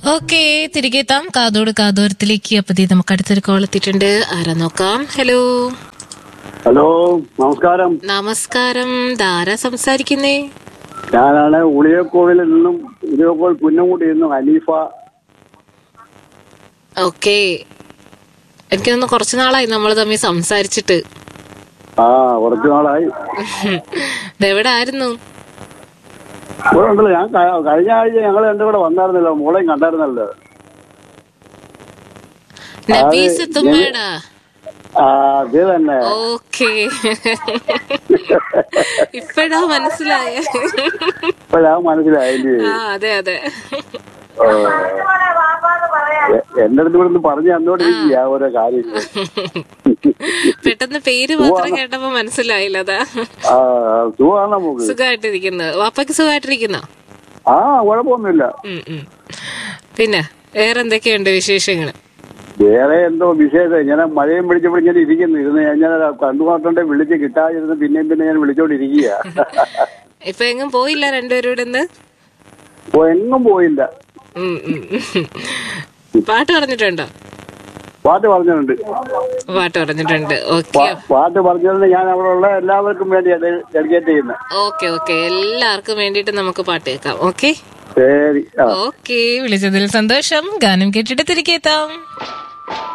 Okay തിരികെ എത്താം കാതോട് കാതോരത്തിലേക്ക് അപ്പൊ ദേ നമുക്ക് അടുത്തൊരു കോൾ എത്തിയിട്ടുണ്ട് ആരാ നോക്കാം ഹലോ ഹലോ നമസ്കാരം നമസ്കാരം ധാരാ സംസാരിക്കുന്നേ ഞാനാണ് ഉളിയക്കോവിൽ നിന്നും ഉളിയക്കോൾ പുന്നമുട്ടി നിന്നും ഹനീഫ ഓക്കെ എനിക്ക് തോന്നുന്നു കുറച്ചു നാളായി നമ്മൾ തമ്മിൽ സംസാരിച്ചിട്ട് ആ കുറച്ചു നാളായി ഇതെവിടെ ആയിരുന്നു ഇവിടെ ഉണ്ടല്ലോ ഞാൻ ക- കഴിഞ്ഞ ആഴ്ച ഞങ്ങൾ രണ്ടും കൂടെ വന്നായിരുന്നല്ലോ മോളെയും കണ്ടായിരുന്നല്ലോ നബീസ് എത്തുമ്പോഴാ ആ അത് തന്നെ ഓക്കെ ഇപ്പഴാ മനസ്സിലായ ഇപ്പോഴാ മനസ്സിലായില്ലേ ആ അതെ അതെ ഓ. എ- എന്റെ അടുത്ത് ഇവിടെ നിന്ന് പറഞ്ഞു തന്നോണ്ടിരിക്കുക ഓരോ കാര്യങ്ങൾ പെട്ടെന്ന് പേര് മാത്രം കേട്ടപ്പോ മനസ്സിലായില്ല അതാ ആ സുഖമാണ് നമുക്ക് സുഖമായിട്ടിരിക്കുന്നു വാപ്പയ്ക്ക് സുഖമായിട്ടിരിക്കുന്നോ ആ കുഴപ്പമൊന്നുമില്ല ഉം, ഉം. പിന്നെ വേറെ എന്തൊക്കെയുണ്ട് വിശേഷങ്ങൾ വേറെ എന്തോ വിശേഷം ഇങ്ങനെ മഴയും പിടിച്ചപ്പോൾ ഇങ്ങനെ ഇരിക്കുന്നു ഇരുന്ന് ഞാൻ കണ്ടുമാട്ടോണ്ടെ വിളിച്ച് കിട്ടാതിരുന്ന് പിന്നെയും പിന്നെ ഞാൻ വിളിച്ചോണ്ടിരിക്കുക ഇപ്പൊ എങ്ങും പോയില്ല രണ്ടുപേരും ഇവിടെ നിന്ന് ഓ എങ്ങും പോയില്ല ഉം, ഉം. പാട്ട് പറഞ്ഞിട്ടുണ്ടോ പാട്ട് പറഞ്ഞിട്ടുണ്ട് പാട്ട് പറഞ്ഞിട്ടുണ്ട് ഓക്കെ പാ- പാട്ട് പറഞ്ഞത് ഞാൻ അവിടെ ഉള്ള എല്ലാവർക്കും വേണ്ടി ഡെഡിക്കേറ്റ് ചെയ്യുന്നത് ഓക്കെ ഓക്കെ എല്ലാവർക്കും വേണ്ടിയിട്ട് നമുക്ക് പാട്ട് കേൾക്കാം ഓക്കെ ശരി ആ ഓക്കെ വിളിച്ചതിൽ സന്തോഷം ഗാനം കേട്ടിട്ട് തിരികെ എത്താം